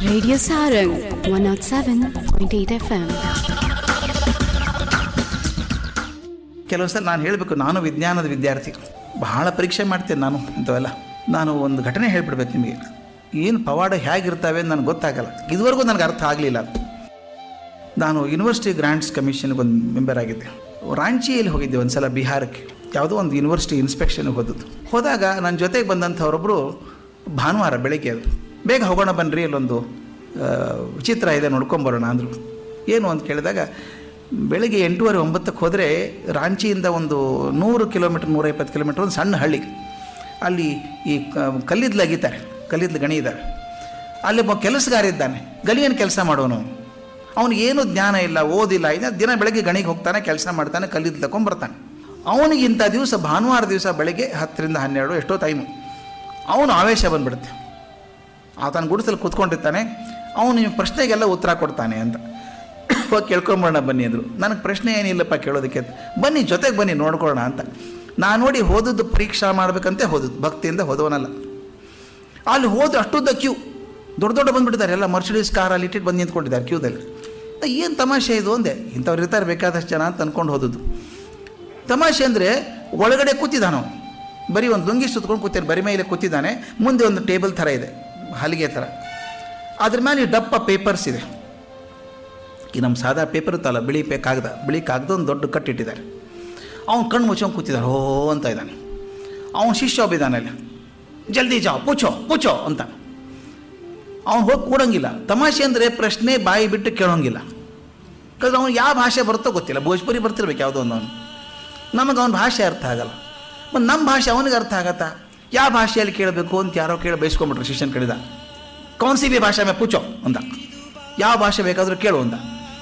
Radio Sarang 107.8 FM. ಕೆಲವು ಸಲ ನಾನು ಹೇಳಬೇಕು ನಾನು ವಿಜ್ಞಾನದ ವಿದ್ಯಾರ್ಥಿ ಬಹಳ ಪರೀಕ್ಷೆ ಮಾಡ್ತೇನೆ ನಾನು ಇಂಥವೆಲ್ಲ ನಾನು ಒಂದು ಘಟನೆ ಹೇಳ್ಬಿಡ್ಬೇಕು ನಿಮಗೆ ಏನು ಪವಾಡ ಹೇಗಿರ್ತವೆ ಅಂತ ನನಗೆ ಗೊತ್ತಾಗಲ್ಲ ಇದುವರೆಗೂ ನನಗೆ ಅರ್ಥ ಆಗಲಿಲ್ಲ ನಾನು ಯೂನಿವರ್ಸಿಟಿ ಗ್ರಾಂಟ್ಸ್ ಕಮಿಷನ್ಗೆ ಒಂದು ಮೆಂಬರ್ ಆಗಿದ್ದೆ ರಾಂಚಿಯಲ್ಲಿ ಹೋಗಿದ್ದೆ ಒಂದು ಸಲ ಬಿಹಾರಕ್ಕೆ ಯಾವುದೋ ಒಂದು ಯೂನಿವರ್ಸಿಟಿ ಇನ್ಸ್ಪೆಕ್ಷನ್ಗೆ ಹೋದದ್ದು ಹೋದಾಗ ನನ್ನ ಜೊತೆಗೆ ಬಂದಂಥವರೊಬ್ಬರು ಭಾನುವಾರ ಬೆಳಗ್ಗೆ ಅದು ಬೇಗ ಹೋಗೋಣ ಬನ್ನಿರಿ ಅಲ್ಲೊಂದು ಆ, ವಿಚಿತ್ರ ಇದೆ ನೋಡ್ಕೊಂಬರೋಣ ಅಂದರು ಏನು ಅಂತ ಕೇಳಿದಾಗ ಬೆಳಗ್ಗೆ ಎಂಟೂವರೆ ಒಂಬತ್ತಕ್ಕೆ ಹೋದರೆ ರಾಂಚಿಯಿಂದ ಒಂದು ನೂರು ಕಿಲೋಮೀಟ್ರ್ ನೂರೈವತ್ತು ಕಿಲೋಮೀಟ್ರ್ ಒಂದು ಸಣ್ಣ ಹಳ್ಳಿ ಅಲ್ಲಿ ಈ ಕ- ಕಲ್ಲಿದ್ದಲು ಅಗಿತಾರೆ ಕಲ್ಲಿದ್ದಲು ಗಣಿ ಇದ್ದಾರೆ ಅಲ್ಲಿ ಒಬ್ಬ ಕೆಲಸಗಾರ ಇದ್ದಾನೆ ಗಲಿಯನ್ನು ಕೆಲಸ ಮಾಡೋನು ಅವನಿಗೆ ಏನೂ ಜ್ಞಾನ ಇಲ್ಲ ಓದಿಲ್ಲ ಇನ್ನು ದಿನ ಬೆಳಗ್ಗೆ ಗಣಿಗೆ ಹೋಗ್ತಾನೆ ಕೆಲಸ ಮಾಡ್ತಾನೆ ಕಲ್ಲಿದ್ದು ತಗೊಂಬರ್ತಾನೆ ಅವನಿಗೆ ಇಂಥ ದಿವಸ ಭಾನುವಾರ ದಿವಸ ಬೆಳಗ್ಗೆ ಹತ್ತರಿಂದ ಹನ್ನೆರಡು ಎಷ್ಟೋ ಟೈಮು ಅವನು ಆವೇಶ ಬಂದ್ಬಿಡುತ್ತೆ ಆತನ ಗುಡಿಸಲು ಕೂತ್ಕೊಂಡಿರ್ತಾನೆ ಅವನು ನಿಮ್ಮ ಪ್ರಶ್ನೆಗೆಲ್ಲ ಉತ್ತರ ಕೊಡ್ತಾನೆ ಅಂತ ಹೋಗಿ ಕೇಳ್ಕೊಂಬರೋಣ ಬನ್ನಿ ಅಂದರು ನನಗೆ ಪ್ರಶ್ನೆ ಏನಿಲ್ಲಪ್ಪ ಕೇಳೋದಕ್ಕೆ ಅಂತ ಬನ್ನಿ ಜೊತೆಗೆ ಬನ್ನಿ ನೋಡ್ಕೊಳ್ಳೋಣ ಅಂತ ನಾನು ನೋಡಿ ಹೋದದ್ದು ಪರೀಕ್ಷಾ ಮಾಡಬೇಕಂತೆ ಹೋದದ್ದು ಭಕ್ತಿಯಿಂದ ಹೋದವನಲ್ಲ ಅಲ್ಲಿ ಹೋದ್ರೆ ಅಷ್ಟುದ್ದ ಕ್ಯೂ ದೊಡ್ಡ ದೊಡ್ಡ ಬಂದುಬಿಟ್ಟಿದ್ದಾರೆ ಎಲ್ಲ ಮರ್ಸಿಡೀಸ್ ಕಾರ್ ಅಲ್ಲಿ ಇಟ್ಟಿಟ್ಟು ಬಂದು ನಿಂತ್ಕೊಂಡಿದ್ದಾರೆ ಕ್ಯೂದಲ್ಲಿ ಏನು ತಮಾಷೆ ಇದು ಒಂದೇ ಇಂಥವ್ರು ಇರ್ತಾರೆ ಬೇಕಾದಷ್ಟು ಜನ ಅಂತ ಅಂದ್ಕೊಂಡು ಹೋದದ್ದು ತಮಾಷೆ ಅಂದರೆ ಒಳಗಡೆ ಕೂತಿದ್ದಾನೆ ಅವನು ಬರೀ ಒಂದು ಲುಂಗಿ ಸುತ್ಕೊಂಡು ಕೂತಿದ್ದಾನೆ ಬರಿ ಮೇಲೆ ಕೂತಿದ್ದಾನೆ ಮುಂದೆ ಒಂದು ಟೇಬಲ್ ಥರ ಇದೆ ಹಲಿಗೆ ಥರ ಅದ್ರ ಮೇಲೆ ಈ ಡಪ್ಪ ಪೇಪರ್ಸ್ ಇದೆ ಈ ನಮ್ಮ ಸಾದಾ ಪೇಪರ್ ಇತ್ತಲ್ಲ ಬಿಳಿ ಪೇ ಕಾಗದ ಬಿಳಿ ಕಾಗದ ಒಂದು ದೊಡ್ಡ ಕಟ್ಟಿಟ್ಟಿದ್ದಾರೆ ಅವ್ನು ಕಣ್ಣು ಮುಚ್ಕೊಂಡು ಕೂತಿದ್ದಾನೆ ಹೋ ಅಂತ ಇದ್ದಾನೆ ಅವನು ಶಿಷ್ಯ ಒಬ್ಬ ಇದ್ದಾನೆ ಅಲ್ಲಿ ಜಲ್ದಿ ಜಾವ್ ಪೂಚೋ ಪೂಚೋ ಅಂತ ಅವ್ನು ಹೋಗಿ ಕೂಡಂಗಿಲ್ಲ ತಮಾಷೆ ಅಂದರೆ ಪ್ರಶ್ನೆ ಬಾಯಿ ಬಿಟ್ಟು ಕೇಳೋಂಗಿಲ್ಲ ಯಾಕಂದ್ರೆ ಅವ್ನು ಯಾವ ಭಾಷೆ ಬರುತ್ತೋ ಗೊತ್ತಿಲ್ಲ ಭೋಜ್ಪುರಿ ಬರ್ತಿರ್ಬೇಕು ಯಾವುದೋ ಒಂದು ಅವನು ನಮಗೆ ಅವನ ಭಾಷೆ ಅರ್ಥ ಆಗಲ್ಲ ಮತ್ತು ನಮ್ಮ ಭಾಷೆ ಅವನಿಗೆ ಅರ್ಥ ಆಗತ್ತಾ ಯಾವ ಭಾಷೆಯಲ್ಲಿ ಕೇಳಬೇಕು ಅಂತ ಯಾರೋ ಕೇಳಿ ಬಯಸ್ಕೊಂಬಿಟ್ರು ಶಿಷ್ಯನ ಕಡಿದ ಕೌನ್ಸಿ ಬಿ ಭಾಷೆ ಮೇ ಪೂಚೋ ಅಂದ ಯಾವ ಭಾಷೆ ಬೇಕಾದರೂ ಕೇಳು ಅಂದ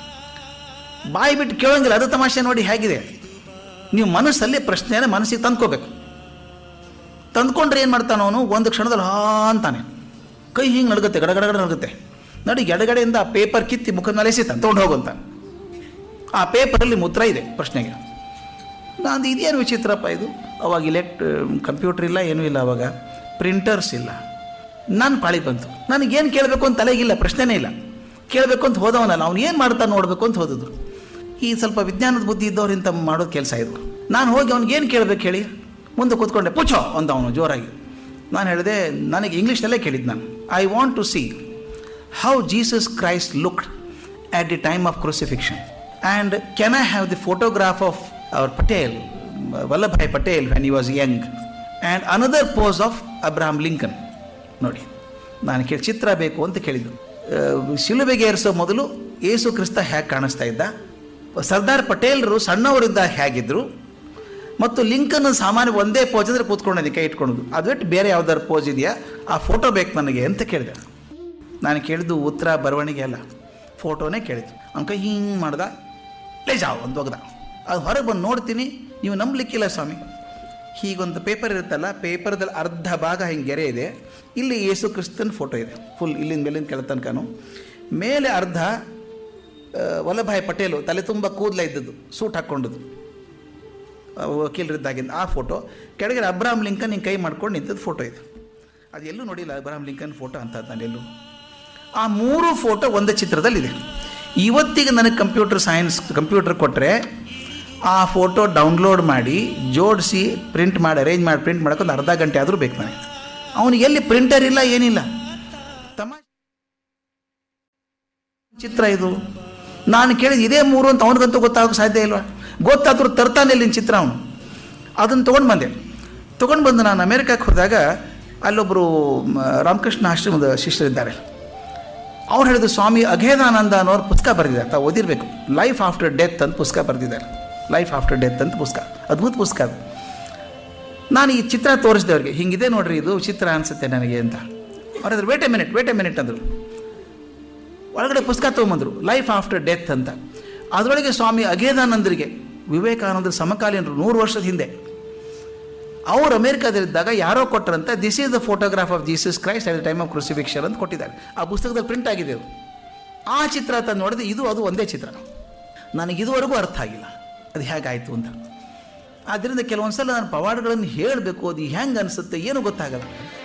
ಬಾಯಿ ಬಿಟ್ಟು ಕೇಳೋಂಗಿಲ್ಲ ಅದು ತಮಾಷೆ ನೋಡಿ ಹೇಗಿದೆ ನೀವು ಮನಸ್ಸಲ್ಲಿ ಪ್ರಶ್ನೆನ ಮನಸ್ಸಿಗೆ ತಂದ್ಕೋಬೇಕು ತಂದ್ಕೊಂಡ್ರೆ ಏನು ಮಾಡ್ತಾನೆ ಅವನು ಒಂದು ಕ್ಷಣದಲ್ಲಿ ಹಾ ಅಂತಾನೆ ಕೈ ಹಿಂಗೆ ನಡುಗುತ್ತೆ ಗಡಗಡಗಡ ನಡುಗುತ್ತೆ ನಡಿ ಎಡಗಡೆಯಿಂದ ಆ ಪೇಪರ್ ಕಿತ್ತಿ ಮುಖದ ಮೇಲೆ ಎಸಿತಾನೆ ತೊಗೊಂಡು ಹೋಗುವಂತಾನೆ ಆ ಪೇಪರಲ್ಲಿ ಮುದ್ರ ಇದೆ ಪ್ರಶ್ನೆಗೆ ನಾನು ಇದೇನು ವಿಚಿತ್ರಪ್ಪ ಇದು ಅವಾಗ ಇಲೆಕ್ಟ್ ಕಂಪ್ಯೂಟರ್ ಇಲ್ಲ ಏನೂ ಇಲ್ಲ ಅವಾಗ ಪ್ರಿಂಟರ್ಸ್ ಇಲ್ಲ ನಾನು ಪಾಳಿ ಬಂತು ನನಗೇನು ಕೇಳಬೇಕು ಅಂತ ತಲೆಗಿಲ್ಲ ಪ್ರಶ್ನೆನೇ ಇಲ್ಲ ಕೇಳಬೇಕು ಅಂತ ಹೋದವನಲ್ಲ ಅವ್ನು ಏನು ಮಾಡ್ತಾನೆ ನೋಡಬೇಕು ಅಂತ ಹೋದದ್ದು ಈ ಸ್ವಲ್ಪ ವಿಜ್ಞಾನದ ಬುದ್ಧಿ ಇದ್ದವ್ರು ಇಂಥ ಮಾಡೋದು ಕೆಲಸ ಇದು ನಾನು ಹೋಗಿ ಅವ್ನಿಗೆ ಏನು ಕೇಳಬೇಕು ಹೇಳಿ ಮುಂದೆ ಕೂತ್ಕೊಂಡೆ ಪುಚ್ಚೋ ಅಂತ ಅವನು ಜೋರಾಗಿ ನಾನು ಹೇಳಿದೆ ನನಗೆ ಇಂಗ್ಲೀಷ್ನಲ್ಲೇ ಕೇಳಿದ್ದು ನಾನು I want to see how Jesus Christ looked at the time of crucifixion. And can I have the photograph of our Patel, Vallabhai Patel, when he was young, and another pose of Abraham Lincoln? ನೋಡಿ ನಾನು ಕೇಳಿ ಚಿತ್ರ ಬೇಕು ಅಂತ ಕೇಳಿದ್ದು ಆ, ಶಿಲುಬೆಗೆ ಏರಿಸೋ ಮೊದಲು ಯೇಸು ಕ್ರಿಸ್ತ ಹೇಗೆ ಕಾಣಿಸ್ತಾ ಇದ್ದ ಸರ್ದಾರ್ ಪಟೇಲ್ರು ಸಣ್ಣವರಿದ್ದ ಹೇಗಿದ್ರು ಮತ್ತು ಲಿಂಕನ್ ಸಾಮಾನ್ಯ ಒಂದೇ ಪೋಜ್ ಅಂದರೆ ಕೂತ್ಕೊಂಡಿದ್ದೆ ಕೈ ಇಟ್ಕೊಳ್ಳೋದು ಅದು ಬಿಟ್ಟು ಬೇರೆ ಯಾವ್ದಾದ್ರು ಪೋಸ್ ಇದೆಯಾ ಆ ಫೋಟೋ ಬೇಕು ನನಗೆ ಅಂತ ಕೇಳಿದೆ ನಾನು ಕೇಳಿದ್ದು ಉತ್ತರ ಬರವಣಿಗೆ ಅಲ್ಲ ಫೋಟೋನೇ ಕೇಳಿದ್ದು ಅಂಕ ಹಿಂಗೆ ಮಾಡ್ದ ಲೇ ಜಾವ್ ಅಂತ ಹೋಗ್ದ ಅದು ಹೊರಗೆ ಬಂದು ನೋಡ್ತೀನಿ ನೀವು ನಂಬಲಿಕ್ಕಿಲ್ಲ ಸ್ವಾಮಿ ಹೀಗೊಂದು ಪೇಪರ್ ಇರುತ್ತಲ್ಲ ಪೇಪರ್ದಲ್ಲಿ ಅರ್ಧ ಭಾಗ ಹಿಂಗೆ ಗೆರೆ ಇದೆ ಇಲ್ಲಿ ಯೇಸು ಕ್ರಿಸ್ತನ ಫೋಟೋ ಇದೆ ಫುಲ್ ಇಲ್ಲಿಂದ ಮೇಲಿಂದ ಕೆಳ ತನಕನೂ ಮೇಲೆ ಅರ್ಧ ಆ, ವಲ್ಲಭಾಯ್ ಪಟೇಲು ತಲೆ ತುಂಬ ಕೂದಲ ಇದ್ದದ್ದು ಸೂಟ್ ಹಾಕ್ಕೊಂಡದ್ದು ಆ, ವಕೀಲರಿದ್ದಾಗಿಂದ ಆ ಫೋಟೋ ಕೆಳಗಡೆ ಅಬ್ರಾಹಂ ಲಿಂಕನ್ ಹಿಂಗೆ ಕೈ ಮಾಡ್ಕೊಂಡು ನಿಂತದ್ದು ಫೋಟೋ ಇದೆ ಅದು ಎಲ್ಲೂ ನೋಡಿಲ್ಲ ಅಬ್ರಾಹಂ ಲಿಂಕನ್ ಫೋಟೋ ಅಂತ ನಾನು ಎಲ್ಲೂ ಆ ಮೂರು ಫೋಟೋ ಒಂದೇ ಚಿತ್ರದಲ್ಲಿದೆ ಇವತ್ತಿಗೆ ನನಗೆ ಕಂಪ್ಯೂಟರ್ ಸೈನ್ಸ್ ಕಂಪ್ಯೂಟರ್ ಕೊಟ್ಟರೆ ಆ ಫೋಟೋ ಡೌನ್ಲೋಡ್ ಮಾಡಿ ಜೋಡಿಸಿ ಪ್ರಿಂಟ್ ಮಾಡಿ ಅರೇಂಜ್ ಮಾಡಿ ಪ್ರಿಂಟ್ ಮಾಡೋಕೆ ಒಂದು ಅರ್ಧ ಗಂಟೆ ಆದರೂ ಬೇಕು ನನಗೆ ಅವನಿಗೆ ಎಲ್ಲಿ ಪ್ರಿಂಟರ್ ಇಲ್ಲ ಏನಿಲ್ಲ ತಮಾಷೆ ಚಿತ್ರ ಇದು ನಾನು ಕೇಳಿದ ಇದೇ ಮೂರು ಅಂತ ಅವನಿಗಂತೂ ಗೊತ್ತಾಗೋಕೆ ಸಾಧ್ಯ ಇಲ್ವಾ ಗೊತ್ತಾದ್ರೂ ತರ್ತಾನೆ ಇಲ್ಲಿನ ಚಿತ್ರ ಅವನು ಅದನ್ನು ತೊಗೊಂಡು ಬಂದೆ ತೊಗೊಂಡು ಬಂದು ನಾನು ಅಮೇರಿಕಕ್ಕೆ ಹೋದಾಗ ಅಲ್ಲೊಬ್ಬರು ಮ, ರಾಮಕೃಷ್ಣ ಆಶ್ರಮದ ಶಿಷ್ಯರಿದ್ದಾರೆ ಅವ್ರು ಹೇಳಿದ್ರು ಸ್ವಾಮಿ ಅಘೇದಾನಂದ ಅನ್ನೋರು ಪುಸ್ತಕ ಬರೆದಿದ್ದಾರೆ ತಾವು ಓದಿರಬೇಕು ಲೈಫ್ ಆಫ್ಟರ್ ಡೆತ್ ಅಂತ ಪುಸ್ತಕ ಬರೆದಿದ್ದಾರೆ ಲೈಫ್ ಆಫ್ಟರ್ ಡೆತ್ ಅಂತ ಪುಸ್ತಕ ಅದ್ಭುತ ಪುಸ್ತಕ ಅದು ನಾನು ಈ ಚಿತ್ರ ತೋರಿಸಿದೆ ಅವ್ರಿಗೆ ಹಿಂಗಿದೆ ನೋಡ್ರಿ ಇದು ಚಿತ್ರ ಅನಿಸುತ್ತೆ ನನಗೆ ಅಂತ ಅವ್ರು ಹೇಳಿದ್ರು wait a minute wait a minute ಅಂದರು ಒಳಗಡೆ ಪುಸ್ತಕ ತೊಗೊಂಬಂದರು ಲೈಫ್ ಆಫ್ಟರ್ ಡೆತ್ ಅಂತ ಅದರೊಳಗೆ ಸ್ವಾಮಿ ಅಘೇದಾನಂದರಿಗೆ ವಿವೇಕಾನಂದರ ಸಮಕಾಲೀನರು ನೂರು ವರ್ಷದ ಹಿಂದೆ ಅವರು ಅಮೇರಿಕಾದಲ್ಲಿದ್ದಾಗ ಯಾರೋ ಕೊಟ್ಟರಂತೆ this is the photograph of Jesus Christ at the time of crucifixion ಅಂತ ಕೊಟ್ಟಿದ್ದಾರೆ ಆ ಪುಸ್ತಕದಲ್ಲಿ ಪ್ರಿಂಟ್ ಆಗಿದೆ ಅದು ಆ ಚಿತ್ರ ತಂದು ನೋಡಿದ್ರೆ ಇದು ಅದು ಒಂದೇ ಚಿತ್ರ ನನಗೆ ಇದುವರೆಗೂ ಅರ್ಥ ಆಗಿಲ್ಲ ಅದು ಹೇಗಾಯಿತು ಅಂತ ಆದ್ದರಿಂದ ಕೆಲವೊಂದು ಸಲ ನಾನು ಪವಾಡಗಳನ್ನು ಹೇಳಬೇಕು ಅದು ಹೆಂಗೆ ಅನಿಸುತ್ತೆ ಏನು ಗೊತ್ತಾಗಲ್ಲ